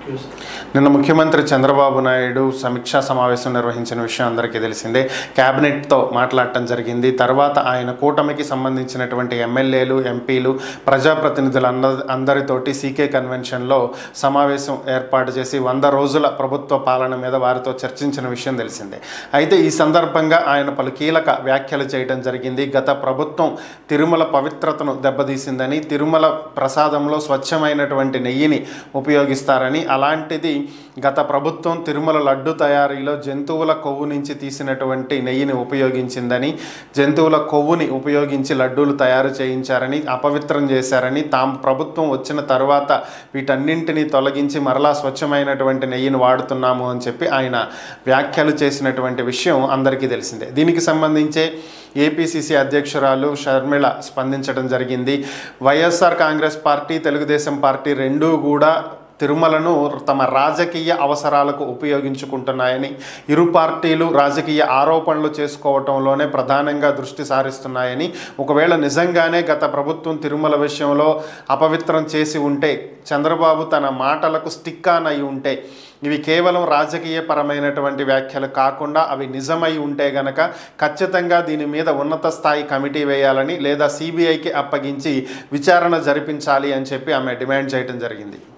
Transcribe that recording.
నిన్న ముఖ్యమంత్రి చంద్రబాబు నాయుడు సమీక్షా సమావేశం నిర్వహించిన విషయం అందరికీ తెలిసిందే క్యాబినెట్తో మాట్లాడటం జరిగింది తర్వాత ఆయన కూటమికి సంబంధించినటువంటి ఎమ్మెల్యేలు ఎంపీలు ప్రజాప్రతినిధులు అంద అందరితోటి సీకే కన్వెన్షన్లో సమావేశం ఏర్పాటు చేసి వంద రోజుల ప్రభుత్వ పాలన మీద వారితో చర్చించిన విషయం తెలిసిందే అయితే ఈ సందర్భంగా ఆయన పలు కీలక వ్యాఖ్యలు చేయడం జరిగింది గత ప్రభుత్వం తిరుమల పవిత్రతను దెబ్బతీసిందని తిరుమల ప్రసాదంలో స్వచ్ఛమైనటువంటి నెయ్యిని ఉపయోగిస్తారని అలాంటిది గత ప్రభుత్వం తిరుమల లడ్డు తయారీలో జంతువుల కొవ్వు నుంచి తీసినటువంటి నెయ్యిని ఉపయోగించిందని జంతువుల కొవ్వుని ఉపయోగించి లడ్డూలు తయారు చేయించారని అపవిత్రం చేశారని తాము ప్రభుత్వం వచ్చిన తర్వాత వీటన్నింటినీ తొలగించి మరలా స్వచ్ఛమైనటువంటి నెయ్యిని వాడుతున్నాము అని చెప్పి ఆయన వ్యాఖ్యలు చేసినటువంటి విషయం అందరికీ తెలిసిందే దీనికి సంబంధించే ఏపీసీసీ అధ్యక్షురాలు షర్మిళ స్పందించడం జరిగింది YSR Congress party Telugu Desam party రెండూ కూడా తిరుమలను తమ రాజకీయ అవసరాలకు ఉపయోగించుకుంటున్నాయని ఇరు పార్టీలు రాజకీయ ఆరోపణలు చేసుకోవటంలోనే ప్రధానంగా దృష్టి సారిస్తున్నాయని ఒకవేళ నిజంగానే గత ప్రభుత్వం తిరుమల విషయంలో అపవిత్రం చేసి ఉంటే చంద్రబాబు తన మాటలకు స్టిక్ ఆన్ అయి ఉంటే ఇవి కేవలం రాజకీయపరమైనటువంటి వ్యాఖ్యలు కాకుండా అవి నిజమై ఉంటే గనక ఖచ్చితంగా దీని మీద ఉన్నత స్థాయి కమిటీ వేయాలని లేదా సిబిఐకి అప్పగించి విచారణ జరిపించాలి అని చెప్పి ఆమె డిమాండ్ చేయడం జరిగింది